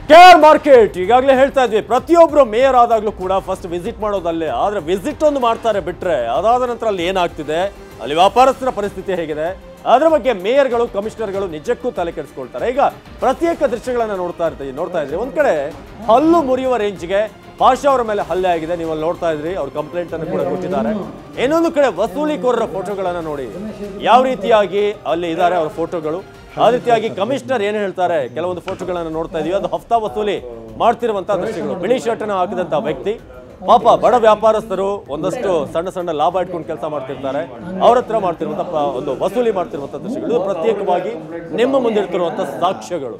K R market ಈಗಾಗಲೇ ಹೇಳ್ತಾ ಇದ್ವಿ ಪ್ರತಿಯೊಬ್ಬರು ಮೇಯರ್ ಆದಾಗ್ಲೂ ಕೂಡ ಫಸ್ಟ್ ವಿಸಿಟ್ ಮಾಡೋದಲ್ಲೇ ಆದ್ರೆ ವಿಸಿಟ್ ಒಂದು ಮಾಡ್ತಾರೆ ಬಿಟ್ರೆ ಅದಾದ ನಂತರ ಅಲ್ಲಿ ಏನಾಗ್ತಿದೆ ಅಲ್ಲಿ ವ್ಯಾಪಾರಸ್ಥರ ಪರಿಸ್ಥಿತಿ ಹೇಗಿದೆ ಅದರ ಬಗ್ಗೆ ಮೇಯರ್ಗಳು ಕಮಿಷನರ್ಗಳು ನಿಜಕ್ಕೂ ತಲೆ ಕೆಡಿಸ್ಕೊಳ್ತಾರೆ ಈಗ ಪ್ರತ್ಯೇಕ ದೃಶ್ಯಗಳನ್ನ ನೋಡ್ತಾ ಇರ್ತೀವಿ ನೋಡ್ತಾ ಇದ್ರಿ ಒಂದ್ ಕಡೆ ಹಲ್ಲು ಮುರಿಯುವ ರೇಂಜ್ಗೆ ಪಾಷಾ ಅವರ ಮೇಲೆ ಹಲ್ಲೆ ಆಗಿದೆ ನೀವು ಅಲ್ಲಿ ನೋಡ್ತಾ ಇದ್ರಿ ಅವ್ರ ಕಂಪ್ಲೇಂಟ್ ಅನ್ನು ಕೂಡ ಕೊಟ್ಟಿದ್ದಾರೆ ಇನ್ನೊಂದು ಕಡೆ ವಸೂಲಿಕೋರರ ಫೋಟೋಗಳನ್ನ ನೋಡಿ ಯಾವ ರೀತಿಯಾಗಿ ಅಲ್ಲಿ ಇದ್ದಾರೆ ಅವರ ಫೋಟೋಗಳು ಆ ರೀತಿಯಾಗಿ ಕಮಿಷನರ್ ಏನು ಹೇಳ್ತಾರೆ ಕೆಲವೊಂದು ಫೋಟೋಗಳನ್ನ ನೋಡ್ತಾ ಇದೀವಿ ಅದು ಹಫ್ತಾ ವಸೂಲಿ ಮಾಡ್ತಿರುವಂತ ದೃಶ್ಯಗಳು ಬಿಳಿ ಶರ್ಟ್ ಅನ್ನು ಹಾಕಿದಂತ ವ್ಯಕ್ತಿ ಪಾಪ ಬಡ ವ್ಯಾಪಾರಸ್ಥರು ಒಂದಷ್ಟು ಸಣ್ಣ ಸಣ್ಣ ಲಾಭ ಇಟ್ಕೊಂಡು ಕೆಲಸ ಮಾಡ್ತಿರ್ತಾರೆ ಅವ್ರ ಹತ್ರ ಮಾಡ್ತಿರುವಂತ ಪ- ಒಂದು ವಸೂಲಿ ಮಾಡ್ತಿರುವಂತ ದೃಶ್ಯಗಳು ಇದು ಪ್ರತ್ಯೇಕವಾಗಿ ನಿಮ್ಮ ಮುಂದಿಡ್ತಿರುವಂತ ಸಾಕ್ಷ್ಯಗಳು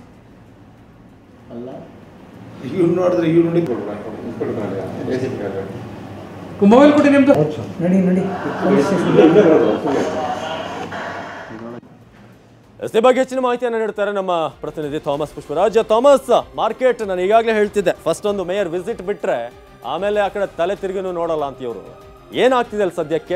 ಇವ್ನು ನೋಡಿದ್ರೆ ಇವ್ನು ನೋಡಿ ಮೊಬೈಲ್ ಕೊಡಿ ನಿಮ್ದು ನಡಿ ನಡಿ ಎಸ್ ಈ ಬಗ್ಗೆ ಹೆಚ್ಚಿನ ಮಾಹಿತಿಯನ್ನು ನೀಡ್ತಾರೆ ನಮ್ಮ ಪ್ರತಿನಿಧಿ ಥಾಮಸ್ ಪುಷ್ಪರಾಜ್ ಥಾಮಸ್ ಮಾರ್ಕೆಟ್ ನಾನು ಈಗಾಗಲೇ ಹೇಳ್ತಿದ್ದೆ ಫಸ್ಟ್ ಒಂದು ಮೇಯರ್ ವಿಸಿಟ್ ಬಿಟ್ರೆ ಆಮೇಲೆ ಆ ಕಡೆ ತಲೆ ತಿರುಗಿನೂ ನೋಡಲ್ಲ ಅಂತ ಇವರು ಏನಾಗ್ತಿದೆ ಅಲ್ಲಿ ಸದ್ಯಕ್ಕೆ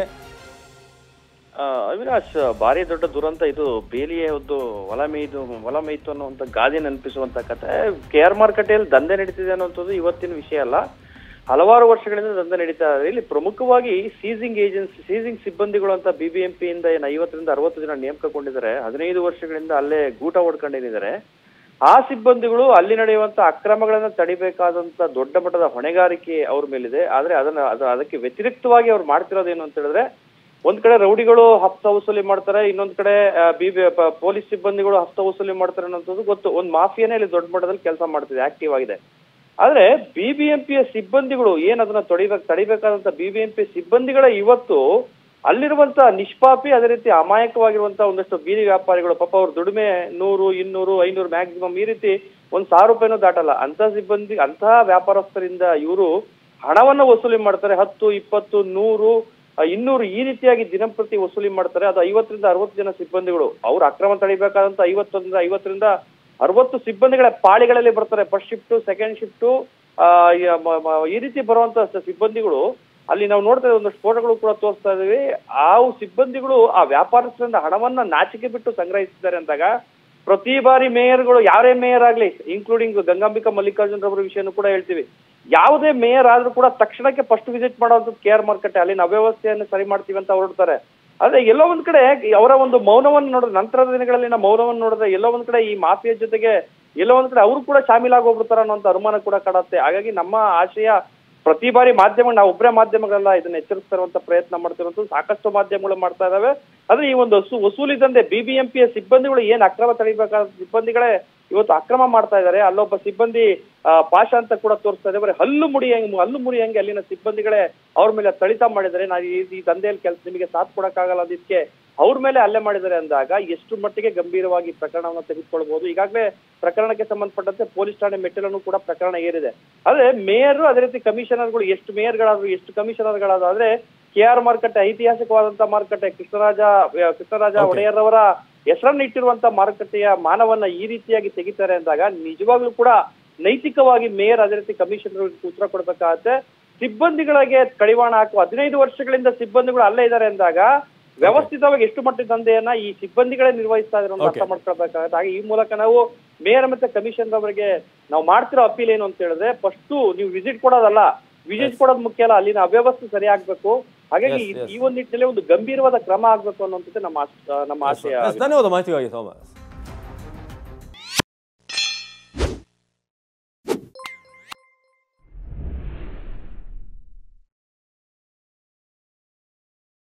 ಆ, ಅವಿನಾಶ್ ಭಾರಿ ದೊಡ್ಡ ದುರಂತ ಇದು ಬೇಲಿಯ ಒಂದು ಹೊಲ ಮೇಯ್ದು ಹೊಲ ಮೇಯ್ತು ಅನ್ನುವಂಥ ಗಾದೆ ನೆನಪಿಸುವಂತ ಕತೆ ಕೆ ಆರ್ ಮಾರ್ಕೆಟಲ್ಲಿ ದಂಧೆ ನಡೀತಿದೆ ಅನ್ನುವಂಥದ್ದು ಇವತ್ತಿನ ವಿಷಯ ಅಲ್ಲ ಹಲವಾರು ವರ್ಷಗಳಿಂದ ದಂಧೆ ನಡೀತಾ ಇದೆ ಇಲ್ಲಿ ಪ್ರಮುಖವಾಗಿ ಸೀಸಿಂಗ್ ಏಜೆನ್ಸಿ ಸೀಸಿಂಗ್ ಸಿಬ್ಬಂದಿಗಳು ಅಂತ ಬಿಬಿಎಂಪಿ ಇಂದ ಏನು ಐವತ್ತರಿಂದ ಅರವತ್ತು ಜನ ನೇಮಕಗೊಂಡಿದ್ದಾರೆ ಹದಿನೈದು ವರ್ಷಗಳಿಂದ ಅಲ್ಲೇ ಗೂಟ ಹೊಡ್ಕೊಂಡಿದ್ದಾರೆ ಆ ಸಿಬ್ಬಂದಿಗಳು ಅಲ್ಲಿ ನಡೆಯುವಂತ ಅಕ್ರಮಗಳನ್ನ ತಡಿಬೇಕಾದಂತ ದೊಡ್ಡ ಮಟ್ಟದ ಹೊಣೆಗಾರಿಕೆ ಅವ್ರ ಮೇಲಿದೆ ಆದ್ರೆ ಅದನ್ನ ಅದು ಅದಕ್ಕೆ ವ್ಯತಿರಿಕ್ತವಾಗಿ ಅವ್ರು ಮಾಡ್ತಿರೋದೇನು ಅಂತ ಹೇಳಿದ್ರೆ ಒಂದ್ ಕಡೆ ರೌಡಿಗಳು ಹಫ್ತಾ ವಸೂಲಿ ಮಾಡ್ತಾರೆ ಇನ್ನೊಂದ್ ಕಡೆ ಬಿ ಪೊಲೀಸ್ ಸಿಬ್ಬಂದಿಗಳು ಹಫ್ತಾ ವಸೂಲಿ ಮಾಡ್ತಾರೆ ಅನ್ನೋದು ಗೊತ್ತು ಒಂದ್ ಮಾಫಿಯಾನೇ ಇಲ್ಲಿ ದೊಡ್ಡ ಮಟ್ಟದಲ್ಲಿ ಕೆಲಸ ಮಾಡ್ತಿದೆ ಆಕ್ಟಿವ್ ಆಗಿದೆ ಆದ್ರೆ ಬಿಬಿಎಂಪಿಯ ಸಿಬ್ಬಂದಿಗಳು ಏನ್ ಅದನ್ನ ತೊಡಿಬೇಕು ತಡಿಬೇಕಾದಂತ ಬಿಬಿಎಂಪಿ ಸಿಬ್ಬಂದಿಗಳ ಇವತ್ತು ಅಲ್ಲಿರುವಂತ ನಿಷ್ಪಾಪಿ ಅದೇ ರೀತಿ ಅಮಾಯಕವಾಗಿರುವಂತ ಒಂದಷ್ಟು ಬೀದಿ ವ್ಯಾಪಾರಿಗಳು ಪಾಪ ಅವ್ರ ದುಡಿಮೆ ನೂರು ಇನ್ನೂರು ಐನೂರು ಮ್ಯಾಕ್ಸಿಮಮ್ ಈ ರೀತಿ ಒಂದ್ ಸಾವಿರ ರೂಪಾಯಿನೂ ದಾಟಲ್ಲ ಅಂತ ಸಿಬ್ಬಂದಿ ಅಂತಹ ವ್ಯಾಪಾರಸ್ಥರಿಂದ ಇವರು ಹಣವನ್ನ ವಸೂಲಿ ಮಾಡ್ತಾರೆ ಹತ್ತು ಇಪ್ಪತ್ತು ನೂರು ಆ, ಇನ್ನೂರು ಈ ರೀತಿಯಾಗಿ ದಿನಂಪ್ರತಿ ವಸೂಲಿ ಮಾಡ್ತಾರೆ ಅದು ಐವತ್ತರಿಂದ ಅರವತ್ತು ಜನ ಸಿಬ್ಬಂದಿಗಳು ಅವ್ರು ಅಕ್ರಮ ತಡಿಬೇಕಾದಂತ ಐವತ್ತೊಂದರಿಂದ ಐವತ್ತರಿಂದ ಅರವತ್ತು ಸಿಬ್ಬಂದಿಗಳ ಪಾಳಿಗಳಲ್ಲಿ ಬರ್ತಾರೆ ಫಸ್ಟ್ ಶಿಫ್ಟ್ ಸೆಕೆಂಡ್ ಶಿಫ್ಟ್ ಈ ರೀತಿ ಬರುವಂತ ಸ- ಸಿಬ್ಬಂದಿಗಳು ಅಲ್ಲಿ ನಾವು ನೋಡ್ತಾ ಇದ್ದೀವಿ ಒಂದಷ್ಟು ಫೋಟೋಗಳು ಕೂಡ ತೋರಿಸ್ತಾ ಇದೀವಿ ಆ ಸಿಬ್ಬಂದಿಗಳು ಆ ವ್ಯಾಪಾರಸ್ಥರಿಂದ ಹಣವನ್ನ ನಾಚಿಕೆ ಬಿಟ್ಟು ಸಂಗ್ರಹಿಸಿದ್ದಾರೆ ಅಂದಾಗ ಪ್ರತಿ ಬಾರಿ ಮೇಯರ್ಗಳು ಯಾರೇ ಮೇಯರ್ ಆಗ್ಲಿ ಇನ್ಕ್ಲೂಡಿಂಗ್ ಗಂಗಾಂಬಿಕಾ ಮಲ್ಲಿಕಾರ್ಜುನ್ ರವರ ವಿಷಯನೂ ಕೂಡ ಹೇಳ್ತೀವಿ ಯಾವುದೇ ಮೇಯರ್ ಆದ್ರೂ ಕೂಡ ತಕ್ಷಣಕ್ಕೆ ಫಸ್ಟ್ ವಿಸಿಟ್ ಮಾಡುವಂಥದ್ದು ಕೆ ಆರ್ ಮಾರ್ಕೆಟ್ ಅಲ್ಲಿನ ಅವ್ಯವಸ್ಥೆಯನ್ನು ಸರಿ ಮಾಡ್ತೀವಿ ಅಂತ ಹೊರಡ್ತಾರೆ ಆದ್ರೆ ಎಲ್ಲೋ ಒಂದ್ ಕಡೆ ಅವರ ಒಂದು ಮೌನವನ್ನು ನೋಡಿದ್ರೆ ನಂತರದ ದಿನಗಳಲ್ಲಿನ ಮೌನವನ್ನು ನೋಡಿದ್ರೆ ಎಲ್ಲೋ ಒಂದ್ ಕಡೆ ಈ ಮಾಫಿಯಾ ಜೊತೆಗೆ ಎಲ್ಲೋ ಒಂದ್ ಕಡೆ ಅವರು ಕೂಡ ಶಾಮೀಲಾಗಿ ಹೋಗ್ಬಿಡ್ತಾರ ಅನ್ನೋಂಥ ಅನುಮಾನ ಕೂಡ ಕಾಡತ್ತೆ ಹಾಗಾಗಿ ನಮ್ಮ ಆಶಯ ಪ್ರತಿ ಬಾರಿ ಮಾಧ್ಯಮ ನಾವು ಒಬ್ಬರೇ ಮಾಧ್ಯಮಗಳೆಲ್ಲ ಇದನ್ನ ಎಚ್ಚರಿಸ್ತಾ ಇರುವಂತ ಪ್ರಯತ್ನ ಮಾಡ್ತಿರುವಂತದ್ದು ಸಾಕಷ್ಟು ಮಾಧ್ಯಮಗಳು ಮಾಡ್ತಾ ಇದಾವೆ ಆದ್ರೆ ಈ ಒಂದು ವಸೂ ವಸೂಲಿ ದಂಧೆ ಬಿಬಿಎಂಪಿಯ ಸಿಬ್ಬಂದಿಗಳು ಏನ್ ಅಕ್ರಮ ತಡಿಬೇಕಾದ ಸಿಬ್ಬಂದಿಗಳೇ ಇವತ್ತು ಅಕ್ರಮ ಮಾಡ್ತಾ ಇದ್ದಾರೆ ಅಲ್ಲೊಬ್ಬ ಸಿಬ್ಬಂದಿ ಆ, ಪಾಷಾ ಅಂತ ಕೂಡ ತೋರಿಸ್ತಾ ಇದೆ ಬರೀ ಹಲ್ಲು ಮುಡಿ ಹಂಗೆ ಹಲ್ಲು ಮುರಿ ಹಂಗೆ ಅಲ್ಲಿನ ಸಿಬ್ಬಂದಿಗಳೇ ಅವ್ರ ಮೇಲೆ ತಳಿತ ಮಾಡಿದರೆ ನಾವು ಈ ಈ ದಂಧೆಯಲ್ಲಿ ಕೆಲಸ ನಿಮಗೆ ಸಾಥ್ ಕೊಡಕ್ಕಾಗಲ್ಲ ಅದಕ್ಕೆ ಅವ್ರ ಮೇಲೆ ಹಲ್ಲೆ ಮಾಡಿದ್ದಾರೆ ಅಂದಾಗ ಎಷ್ಟು ಮಟ್ಟಿಗೆ ಗಂಭೀರವಾಗಿ ಪ್ರಕರಣವನ್ನು ತೆಗೆದುಕೊಳ್ಬಹುದು ಈಗಾಗಲೇ ಪ್ರಕರಣಕ್ಕೆ ಸಂಬಂಧಪಟ್ಟಂತೆ ಪೊಲೀಸ್ ಠಾಣೆ ಮೆಟ್ಟಿಲನ್ನು ಕೂಡ ಪ್ರಕರಣ ಏರಿದೆ ಆದ್ರೆ ಮೇಯರ್ ಅದೇ ರೀತಿ ಕಮಿಷನರ್ಗಳು ಎಷ್ಟು ಮೇಯರ್ಗಳಾದ್ರು ಎಷ್ಟು ಕಮಿಷನರ್ಗಳಾದ್ರು ಆದ್ರೆ ಕೆ ಆರ್ ಮಾರುಕಟ್ಟೆ ಐತಿಹಾಸಿಕವಾದಂತ ಮಾರುಕಟ್ಟೆ ಕೃಷ್ಣರಾಜ ಆ, ಕೃಷ್ಣರಾಜ Okay. ಒಡೆಯರ್ ಅವರ ಹೆಸರನ್ನು ಇಟ್ಟಿರುವಂತ ಮಾರುಕಟ್ಟೆಯ ಮಾನವನ್ನ ಈ ರೀತಿಯಾಗಿ ತೆಗಿತಾರೆ ಅಂದಾಗ ನಿಜವಾಗ್ಲೂ ಕೂಡ ನೈತಿಕವಾಗಿ ಮೇಯರ್ ಅದೇ ರೀತಿ ಕಮಿಷನರ್ ಉತ್ತರ ಕೊಡ್ಬೇಕಾಗತ್ತೆ ಸಿಬ್ಬಂದಿಗಳಿಗೆ ಕಡಿವಾಣ ಹಾಕುವ ಹದಿನೈದು ವರ್ಷಗಳಿಂದ ಸಿಬ್ಬಂದಿಗಳು ಅಲ್ಲೇ ಇದ್ದಾರೆ ಅಂದಾಗ ವ್ಯವಸ್ಥಿತವಾಗಿ ಎಷ್ಟು ಮಟ್ಟದ ದಂಧೆಯನ್ನ ಈ ಸಿಬ್ಬಂದಿಗಳೇ ನಿರ್ವಹಿಸ್ತಾ ಇದ್ರು ಅಂತ Okay. ಅರ್ಥ ಮಾಡ್ಕೊಳ್ಬೇಕಾಗತ್ತೆ ಹಾಗೆ ಈ ಮೂಲಕ ನಾವು ಮೇಯರ್ ಮತ್ತೆ ಕಮಿಷನ್ ಅವರಿಗೆ ನಾವು ಮಾಡ್ತಿರೋ ಅಪೀಲ್ ಏನು ಅಂತ ಹೇಳಿದ್ರೆ ಫಸ್ಟ್ ನೀವು ವಿಸಿಟ್ ಕೊಡೋದಲ್ಲ ವಿಸಿಟ್ ಕೊಡೋದು ಮುಖ್ಯ ಅಲ್ಲ ಅಲ್ಲಿನ ಅವ್ಯವಸ್ಥೆ ಸರಿ ಆಗ್ಬೇಕು ಹಾಗಾಗಿ Yes, yes. ಈ ಒಂದು ನಿಟ್ಟಿನಲ್ಲಿ ಒಂದು ಗಂಭೀರವಾದ ಕ್ರಮ ಆಗ್ಬೇಕು ಅನ್ನುವಂಥದ್ದು ನಮ್ಮ ಆಶ್- ನಮ್ಮ ಆಶಯ ಧನ್ಯವಾದ ಮಾಹಿತಿಗಾಗಿ ಥಾಮಸ್